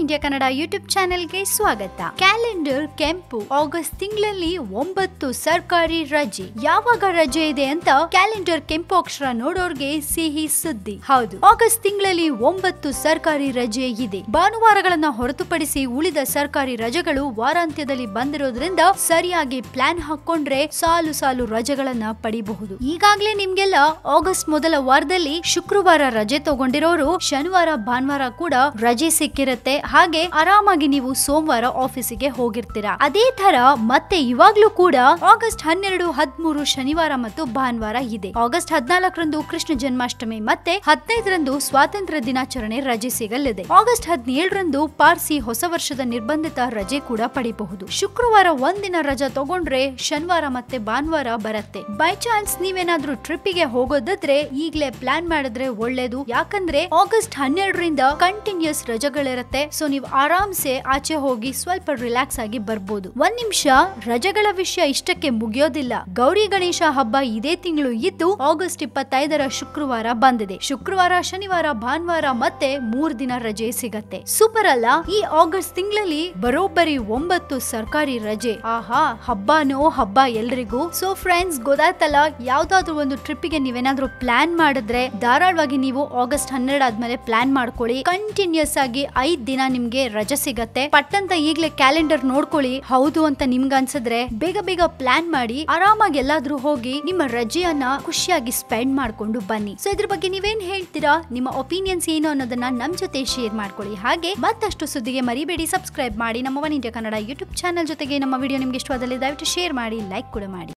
India Kannada YouTube ಚಾನೆಲ್ಗೆ ಸ್ವಾಗತ calendar ಕೆಂಪು ಆಗಸ್ಟ್ ತಿಂಗಳಲ್ಲಿ ಒಂಬತ್ತು ಸರ್ಕಾರಿ ರಜೆ ಯಾವಾಗ ರಜೆ ಇದೆ ಅಂತ ಕ್ಯಾಲೆಂಡರ್ ಕೆಂಪು ಅಕ್ಷರ ನೋಡೋರ್ಗೆ ಸಿಹಿ ಸುದ್ದಿ ಹೌದು ಆಗಸ್ಟ್ ತಿಂಗಳಲ್ಲಿ ಒಂಬತ್ತು ಸರ್ಕಾರಿ ರಜೆ ಇದೆ ಭಾನುವಾರಗಳನ್ನ ಹೊರತುಪಡಿಸಿ ಉಳಿದ ಸರ್ಕಾರಿ ರಜೆಗಳು ವಾರಾಂತ್ಯದಲ್ಲಿ ಬಂದಿರೋದ್ರಿಂದ ಸರಿಯಾಗಿ ಪ್ಲಾನ್ ಹಾಕೊಂಡ್ರೆ ಸಾಲು ಸಾಲು ರಜೆಗಳನ್ನ ಪಡಿಬಹುದು ಈಗಾಗ್ಲೇ ನಿಮ್ಗೆಲ್ಲ ಆಗಸ್ಟ್ ಮೊದಲ ವಾರದಲ್ಲಿ ಶುಕ್ರವಾರ ರಜೆ ತಗೊಂಡಿರೋರು ಶನಿವಾರ ಭಾನುವಾರ ಕೂಡ ರಜೆ ಸಿಕ್ಕಿರತ್ತೆ ಹಾಗೆ ಆರಾಮಾಗಿ ನೀವು ಸೋಮವಾರ ಆಫೀಸಿಗೆ ಹೋಗಿರ್ತೀರಾ ಅದೇ ತರ ಮತ್ತೆ ಇವಾಗ್ಲೂ ಕೂಡ ಆಗಸ್ಟ್ ಹನ್ನೆರಡು ಹದಿಮೂರು ಶನಿವಾರ ಮತ್ತು ಭಾನುವಾರ ಇದೆ ಆಗಸ್ಟ್ ಹದಿನಾಲ್ಕರಂದು ಕೃಷ್ಣ ಜನ್ಮಾಷ್ಟಮಿ ಮತ್ತೆ ಹದಿನೈದರಂದು ಸ್ವಾತಂತ್ರ್ಯ ದಿನಾಚರಣೆ ರಜೆ ಸಿಗಲಿದೆ ಆಗಸ್ಟ್ ಹದಿನೇಳರಂದು ಪಾರ್ಸಿ ಹೊಸ ವರ್ಷದ ನಿರ್ಬಂಧಿತ ರಜೆ ಕೂಡ ಪಡಿಬಹುದು ಶುಕ್ರವಾರ ಒಂದಿನ ರಜಾ ತಗೊಂಡ್ರೆ ಶನಿವಾರ ಮತ್ತೆ ಭಾನುವಾರ ಬರುತ್ತೆ ಬೈ ಚಾನ್ಸ್ ನೀವೇನಾದ್ರೂ ಟ್ರಿಪ್ಪಿಗೆ ಹೋಗೋದಾದ್ರೆ ಈಗ್ಲೇ ಪ್ಲಾನ್ ಮಾಡಿದ್ರೆ ಒಳ್ಳೇದು ಯಾಕಂದ್ರೆ ಆಗಸ್ಟ್ ಹನ್ನೆರಡರಿಂದ ಕಂಟಿನ್ಯೂಸ್ ರಜೆಗಳಿರತ್ತೆ ಸೊ ನೀವು ಆರಾಮ್ಸೆ ಆಚೆ ಹೋಗಿ ಸ್ವಲ್ಪ ರಿಲ್ಯಾಕ್ಸ್ ಆಗಿ ಬರ್ಬೋದು ಒಂದ್ ನಿಮಿಷ ರಜೆಗಳ ವಿಷಯ ಇಷ್ಟಕ್ಕೆ ಮುಗಿಯೋದಿಲ್ಲ ಗೌರಿ ಗಣೇಶ ಹಬ್ಬ ಇದೇ ತಿಂಗಳು ಇದ್ದು ಆಗಸ್ಟ್ ಇಪ್ಪತ್ತೈದರ ಶುಕ್ರವಾರ ಬಂದಿದೆ ಶುಕ್ರವಾರ ಶನಿವಾರ ಭಾನುವಾರ ಮತ್ತೆ ಮೂರ್ ದಿನ ರಜೆ ಸಿಗತ್ತೆ ಸೂಪರ್ ಅಲ್ಲ ಈ ಆಗಸ್ಟ್ ತಿಂಗಳಲ್ಲಿ ಬರೋಬ್ಬರಿ ಒಂಬತ್ತು ಸರ್ಕಾರಿ ರಜೆ ಆಹಾ ಹಬ್ಬನೋ ಹಬ್ಬ ಎಲ್ರಿಗೂ ಸೊ ಫ್ರೆಂಡ್ಸ್ ಗೊತ್ತಾಯ್ತಲ್ಲ ಯಾವ್ದಾದ್ರು ಒಂದು ಟ್ರಿಪ್ಪಿಗೆ ನೀವೇನಾದ್ರೂ ಪ್ಲಾನ್ ಮಾಡಿದ್ರೆ ಧಾರಾಳವಾಗಿ ನೀವು ಆಗಸ್ಟ್ ಹನ್ನೆರಡು ಆದ್ಮೇಲೆ ಪ್ಲಾನ್ ಮಾಡ್ಕೊಳ್ಳಿ ಕಂಟಿನ್ಯೂಸ್ ಆಗಿ ಐದ್ ದಿನ ನಿಮ್ಗೆ ರಜೆ ಸಿಗತ್ತೆ ಪಟ್ಟಂತ ಈಗ್ಲೇ ಕ್ಯಾಲೆಂಡರ್ ನೋಡ್ಕೊಳ್ಳಿ ಹೌದು ಅಂತ ನಿಮ್ಗೆ ಅನ್ಸಿದ್ರೆ ಬೇಗ ಬೇಗ ಪ್ಲಾನ್ ಮಾಡಿ ಆರಾಮಾಗಿ ಎಲ್ಲಾದ್ರೂ ಹೋಗಿ ನಿಮ್ಮ ರಜೆಯನ್ನ ಖುಷಿಯಾಗಿ ಸ್ಪೆಂಡ್ ಮಾಡ್ಕೊಂಡು ಬನ್ನಿ ಸೊ ಇದ್ರ ಬಗ್ಗೆ ನೀವೇನ್ ಹೇಳ್ತೀರಾ ನಿಮ್ಮ ಒಪಿನಿಯನ್ಸ್ ಏನು ಅನ್ನೋದನ್ನ ನಮ್ ಜೊತೆ ಶೇರ್ ಮಾಡ್ಕೊಳ್ಳಿ ಹಾಗೆ ಮತ್ತಷ್ಟು ಸುದ್ದಿಗೆ ಮರಿಬೇಡಿ ಸಬ್ಸ್ಕ್ರೈಬ್ ಮಾಡಿ ನಮ್ಮ one India Kannada YouTube channel ಜೊತೆಗೆ ನಮ್ಮ ವಿಡಿಯೋ ನಿಮ್ಗೆ ಇಷ್ಟವಾದಲ್ಲಿ ದಯವಿಟ್ಟು ಶೇರ್ ಮಾಡಿ ಲೈಕ್ ಕೂಡ ಮಾಡಿ